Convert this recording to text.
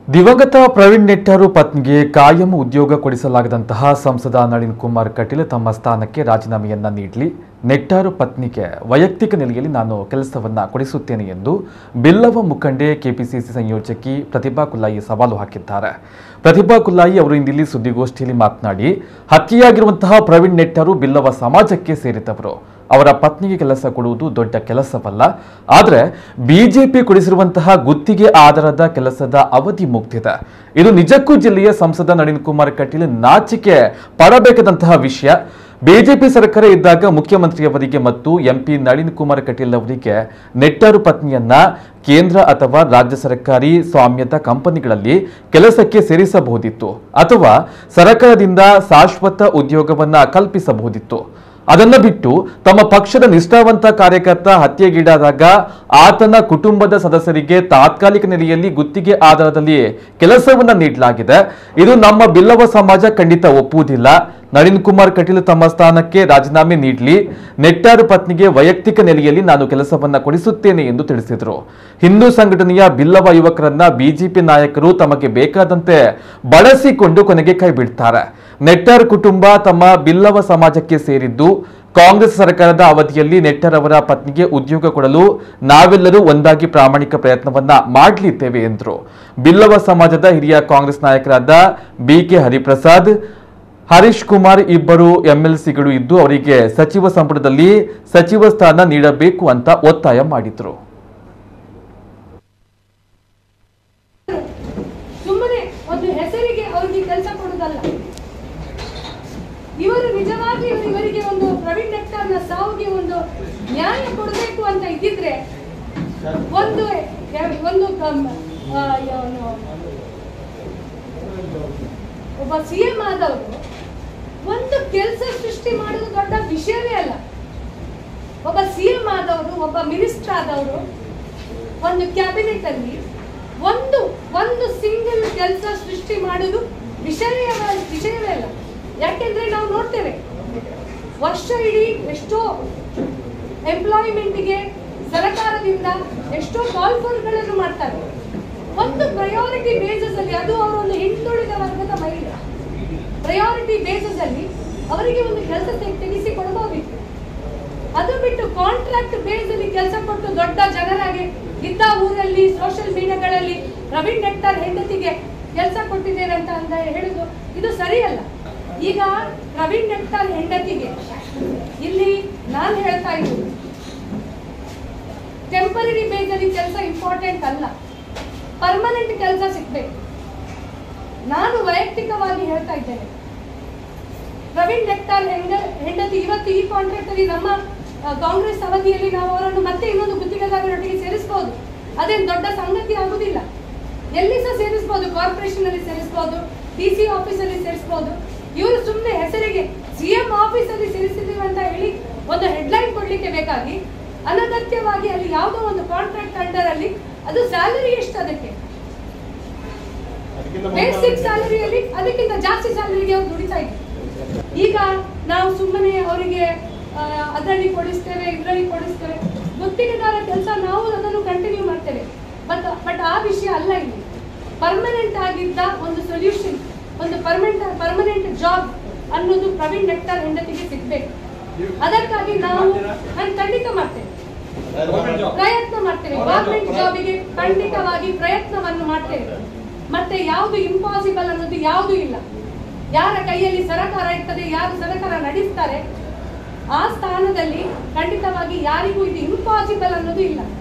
ದಿವಂಗತ ಪ್ರವೀಣ್ ನೆಟ್ಟರು ಪತ್ನಿಗೆ ಕಾಯಂ ಉದ್ಯೋಗ ಕೊಡಿಸಲಾಗದಂತಹ ಸಂಸದ ನಳಿನ್ ಕುಮಾರ್ ಕಟೀಲ್ ತಮ್ಮ ಸ್ಥಾನಕ್ಕೆ ರಾಜೀನಾಮೆಯನ್ನ ನೀಡಲಿ ನೆಟ್ಟಾರು ಪತ್ನಿಗೆ ವೈಯಕ್ತಿಕ ನೆಲೆಯಲ್ಲಿ ನಾನು ಕೆಲಸವನ್ನ ಕೊಡಿಸುತ್ತೇನೆ ಎಂದು ಬಿಲ್ಲವ ಮುಖಂಡೆ ಕೆಪಿಸಿಸಿ ಸಂಯೋಜಕಿ ಪ್ರತಿಭಾ ಕುಲ್ಲಾಯಿ ಸವಾಲು ಹಾಕಿದ್ದಾರೆ ಪ್ರತಿಭಾ ಕುಲ್ಲಾಯಿ ಅವರು ಇಂದಿಲ್ಲಿ ಸುದ್ದಿಗೋಷ್ಠಿಯಲ್ಲಿ ಮಾತನಾಡಿ ಹತ್ಯೆಯಾಗಿರುವಂತಹ ಪ್ರವೀಣ್ ನೆಟ್ಟರು ಬಿಲ್ಲವ ಸಮಾಜಕ್ಕೆ ಸೇರಿದವರು ಅವರ ಪತ್ನಿಗೆ ಕೆಲಸ ಕೊಡುವುದು ದೊಡ್ಡ ಕೆಲಸವಲ್ಲ ಆದರೆ ಬಿಜೆಪಿ ಕೊಡಿಸಿರುವಂತಹ ಗುತ್ತಿಗೆ ಆಧಾರದ ಕೆಲಸದ ಅವಧಿ ಮುಗ್ದಿದೆ ಇದು ನಿಜಕ್ಕೂ ಜಿಲ್ಲೆಯ ಸಂಸದ ನಳಿನ್ ಕುಮಾರ್ ಕಟೀಲ್ ನಾಚಿಕೆ ಪಡಬೇಕಾದಂತಹ ವಿಷಯ ಬಿಜೆಪಿ ಸರ್ಕಾರ ಇದ್ದಾಗ ಮುಖ್ಯಮಂತ್ರಿಯವರಿಗೆ ಮತ್ತು ಎಂಪಿ ನಳಿನ್ ಕುಮಾರ್ ಕಟೀಲ್ ಅವರಿಗೆ ನೆಟ್ಟರು ಪತ್ನಿಯನ್ನ ಕೇಂದ್ರ ಅಥವಾ ರಾಜ್ಯ ಸರ್ಕಾರಿ ಸ್ವಾಮ್ಯದ ಕಂಪನಿಗಳಲ್ಲಿ ಕೆಲಸಕ್ಕೆ ಸೇರಿಸಬಹುದಿತ್ತು ಅಥವಾ ಸರ್ಕಾರದಿಂದ ಶಾಶ್ವತ ಉದ್ಯೋಗವನ್ನ ಕಲ್ಪಿಸಬಹುದಿತ್ತು ಅದನ್ನ ಬಿಟ್ಟು ತಮ್ಮ ಪಕ್ಷದ ನಿಷ್ಠಾವಂತ ಕಾರ್ಯಕರ್ತ ಹತ್ಯೆಗೀಡಾದಾಗ ಆತನ ಕುಟುಂಬದ ಸದಸ್ಯರಿಗೆ ತಾತ್ಕಾಲಿಕ ನೆಲೆಯಲ್ಲಿ ಗುತ್ತಿಗೆ ಆಧಾರದಲ್ಲಿ ಕೆಲಸವನ್ನ ನೀಡಲಾಗಿದೆ ಇದು ನಮ್ಮ ಬಿಲ್ಲವ ಸಮಾಜ ಖಂಡಿತ ಒಪ್ಪುವುದಿಲ್ಲ ನಳಿನ್ ಕುಮಾರ್ ಕಟೀಲ್ ತಮ್ಮ ಸ್ಥಾನಕ್ಕೆ ರಾಜೀನಾಮೆ ನೀಡಲಿ ನೆಟ್ಟಾರು ಪತ್ನಿಗೆ ವೈಯಕ್ತಿಕ ನೆಲೆಯಲ್ಲಿ ನಾನು ಕೆಲಸವನ್ನ ಕೊಡಿಸುತ್ತೇನೆ ಎಂದು ತಿಳಿಸಿದರು ಹಿಂದೂ ಸಂಘಟನೆಯ ಬಿಲ್ಲವ ಯುವಕರನ್ನ ಬಿಜೆಪಿ ನಾಯಕರು ತಮಗೆ ಬೇಕಾದಂತೆ ಬಳಸಿಕೊಂಡು ಕೊನೆಗೆ ಕೈ ಬಿಡ್ತಾರೆ ನೆಟ್ಟಾರ್ ಕುಟುಂಬ ತಮ್ಮ ಬಿಲ್ಲವ ಸಮಾಜಕ್ಕೆ ಸೇರಿದ್ದು ಕಾಂಗ್ರೆಸ್ ಸರ್ಕಾರದ ಅವಧಿಯಲ್ಲಿ ನೆಟ್ಟರ್ ಅವರ ಪತ್ನಿಗೆ ಉದ್ಯೋಗ ಕೊಡಲು ನಾವೆಲ್ಲರೂ ಒಂದಾಗಿ ಪ್ರಾಮಾಣಿಕ ಪ್ರಯತ್ನವನ್ನ ಮಾಡಲಿದ್ದೇವೆ ಎಂದರು ಬಿಲ್ಲವ ಸಮಾಜದ ಹಿರಿಯ ಕಾಂಗ್ರೆಸ್ ನಾಯಕರಾದ ಬಿ ಕೆ ಹರಿಪ್ರಸಾದ್ ಹರೀಶ್ ಕುಮಾರ್ ಇಬ್ಬರು ಎಂಎಲ್ಸಿಗಳು ಇದ್ದು ಅವರಿಗೆ ಸಚಿವ ಸಂಪುಟದಲ್ಲಿ ಸಚಿವ ಸ್ಥಾನ ನೀಡಬೇಕು ಅಂತ ಒತ್ತಾಯ ಮಾಡಿದ್ರು ಸುಮ್ಮನೆ ಒಂದು ಹೆಸರಿಗೆ ಅವರಿಗೆ ಕೆಲಸ ಕೊಡುವುದಲ್ಲ ಇವರು ನಿಜವಾಗಿ ಇವರು- ಇವರಿಗೆ ಒಂದು ಪ್ರವೀಣ್ ನೆಕ್ಟಾರ್ನ ಸಾವಿಗೆ ಒಂದು ನ್ಯಾಯ ಕೊಡಬೇಕು ಅಂತ ಇದ್ದಿದ್ರೆ ಒಂದು ಒಂದು ಕಮ್- ಆ, ಇವನು ಒಬ್ಬ ಸಿ ಎಂ ಆದವರು ಒಂದು ಕೆಲಸ ಸೃಷ್ಟಿ ಮಾಡೋದು ದೊಡ್ಡ ವಿಷಯವೇ ಅಲ್ಲ ಒಬ್ಬ ಸಿ ಎಂ ಆದವರು ಒಬ್ಬ ಮಿನಿಸ್ಟರ್ ಆದವರು ಒಂದು ಕ್ಯಾಬಿನೆಟ್ ಅಲ್ಲಿ ಒಂದು ಒಂದು ಸಿಂಗಲ್ ಕೆಲಸ ಸೃಷ್ಟಿ ಮಾಡುವುದು ವಿಷಯ ವಿಷಯವೇ ಅಲ್ಲ ಯಾಕೆಂದ್ರೆ ನಾವು ನೋಡ್ತೇವೆ ವರ್ಷ ಇಡೀ ಎಷ್ಟೋ ಎಂಪ್ಲಾಯ್ಮೆಂಟ್ಗೆ ಸರ್ಕಾರದಿಂದ ಎಷ್ಟೋ ಕಾಲ್ ಫಾರ್ಗಳನ್ನು ಮಾಡ್ತಾರೆ ಒಂದು ಪ್ರಯಾರಿಟಿ ಬೇಸಸ್ ಅಲ್ಲಿ ಅದು ಅವರ ಒಂದು ಹಿಂದುಳಿದ ವರ್ಗದ ಮಹಿಳೆ ಪ್ರಯಾರಿಟಿ ಬೇಸಸ್ ಅಲ್ಲಿ ಅವರಿಗೆ ಒಂದು ಕೆಲಸ ತೆಗೆಸಿ ಕೊಡಬಹುದಿತ್ತು ಅದು ಬಿಟ್ಟು ಕಾಂಟ್ರಾಕ್ಟ್ ಬೇಸ್ ಅಲ್ಲಿ ಕೆಲಸ ಕೊಟ್ಟು ದೊಡ್ಡ ಜನರಾಗಿ ಇದ್ದ ಊರಲ್ಲಿ ಸೋಷಿಯಲ್ ಮೀಡಿಯಾಗಳಲ್ಲಿ ಪ್ರವೀಣ್ ನೆಕ್ಟಾರ್ ಹೆಂಡತಿಗೆ ಕೆಲಸ ಕೊಟ್ಟಿದ್ದೇನೆ ಅಂತ ಅಂದ ಹೇಳುದು ಇದು ಸರಿಯಲ್ಲ ಈಗ ಪ್ರವೀಣ್ ನೆಕ್ಟಾರ್ ಹೆಂಡತಿಗೆ ಇಲ್ಲಿ ನಾನು ಹೇಳ್ತಾ ಇದ್ದೀನಿ ಟೆಂಪರರಿ ಬೇಸ್ ಅಲ್ಲಿ ಕೆಲಸ ಇಂಪಾರ್ಟೆಂಟ್ ಅಲ್ಲ ಪರ್ಮನೆಂಟ್ ಕೆಲಸ ಸಿಗ್ಬೇಕು ನಾನು ವೈಯಕ್ತಿಕವಾಗಿ ಹೇಳ್ತಾ ಇದ್ದೇನೆ ಪ್ರವೀಣ್ ನೆಕ್ಟಾರ್ ಹೆಂಡ ಹೆಂಡತಿ ಇವತ್ತು ಈ ಕಾಂಟ್ರಾಕ್ಟ್ ಅಲ್ಲಿ ನಮ್ಮ ಆ, ಕಾಂಗ್ರೆಸ್ ಅವಧಿಯಲ್ಲಿ ನಾವು ಅವರನ್ನು ಮತ್ತೆ ಇನ್ನೊಂದು ಗುತ್ತಿಗೆದಾರರೊಟ್ಟಿಗೆ ಸೇರಿಸಬಹುದು ಅದೇನು ದೊಡ್ಡ ಸಂಗತಿ ಆಗುದಿಲ್ಲ ಎಲ್ಲಿ ಸಹ ಸೇರಿಸಬಹುದು ಕಾರ್ಪೊರೇಷನ್ ಅಲ್ಲಿ ಸೇರಿಸಬಹುದು ಡಿ ಸಿ ಆಫೀಸ್ ಅಲ್ಲಿ ಸೇರಿಸಬಹುದು ಇವರು ಸುಮ್ಮನೆ ಹೆಸರಿಗೆ ಸಿಎಂ ಆಫೀಸ್ ಅಲ್ಲಿ ಸೇರಿಸಿದೀವಿ ಅಂತ ಹೇಳಿ ಒಂದು ಹೆಡ್ಲೈನ್ ಕೊಡ್ಲಿಕ್ಕೆ ಬೇಕಾಗಿ ಅನಗತ್ಯವಾಗಿ ಅಲ್ಲಿ ಯಾವುದೋ ಒಂದು ಕಾಂಟ್ರಾಕ್ಟ್ ಅಂಡರ್ ಅಲ್ಲಿ ಅದು ಸ್ಯಾಲರಿ ಎಷ್ಟು ಅದಕ್ಕೆ ಬೇಸಿಕ್ ಸ್ಯಾಲರಿಯಲ್ಲಿ ಅದಕ್ಕಿಂತ ಜಾಸ್ತಿ ಸ್ಯಾಲರಿಗೆ ಅವ್ರು ದುಡಿತಾ ಇದ್ರು ಈಗ ನಾವು ಸುಮ್ಮನೆ ಅವರಿಗೆ ಅದರಲ್ಲಿ ಕೊಡಿಸ್ತೇವೆ ಇದರಲ್ಲಿ ಕೊಡಿಸ್ತೇವೆ ಗುತ್ತಿಗೆದಾರ ಕೆಲಸ ನಾವು ಅದನ್ನು ಕಂಟಿನ್ಯೂ ಮಾಡ್ತೇವೆ ಬಟ್ ಬಟ್ ಆ ವಿಷಯ ಅಲ್ಲ ಇಲ್ಲಿ ಪರ್ಮನೆಂಟ್ ಆಗಿದ್ದ ಒಂದು ಸೊಲ್ಯೂಷನ್ ಒಂದು ಪರ್ಮನೆಂಟ್ ಪರ್ಮನೆಂಟ್ ಜಾಬ್ ಅನ್ನೋದು ಪ್ರವೀಣ್ ನೆಕ್ಟಾರ್ ಹೆಂಡತಿಗೆ ಸಿಗ್ಬೇಕು ಅದಕ್ಕಾಗಿ ನಾವು ನಾನು ಖಂಡಿತ ಮಾಡ್ತೇನೆ ಪ್ರಯತ್ನ ಮಾಡ್ತೇವೆ ಗವರ್ಮೆಂಟ್ ಜಾಬಿಗೆ ಖಂಡಿತವಾಗಿ ಪ್ರಯತ್ನವನ್ನು ಮಾಡ್ತೇವೆ ಮತ್ತೆ ಯಾವುದು ಇಂಪಾಸಿಬಲ್ ಅನ್ನೋದು ಯಾವುದು ಇಲ್ಲ ಯಾರ ಕೈಯಲ್ಲಿ ಸರಕಾರ ಇರ್ತದೆ ಯಾರು ಸರಕಾರ ನಡೆಸ್ತಾರೆ ಆ ಸ್ಥಾನದಲ್ಲಿ ಖಂಡಿತವಾಗಿ ಯಾರಿಗೂ ಇದು ಇಂಪಾಸಿಬಲ್ ಅನ್ನೋದು ಇಲ್ಲ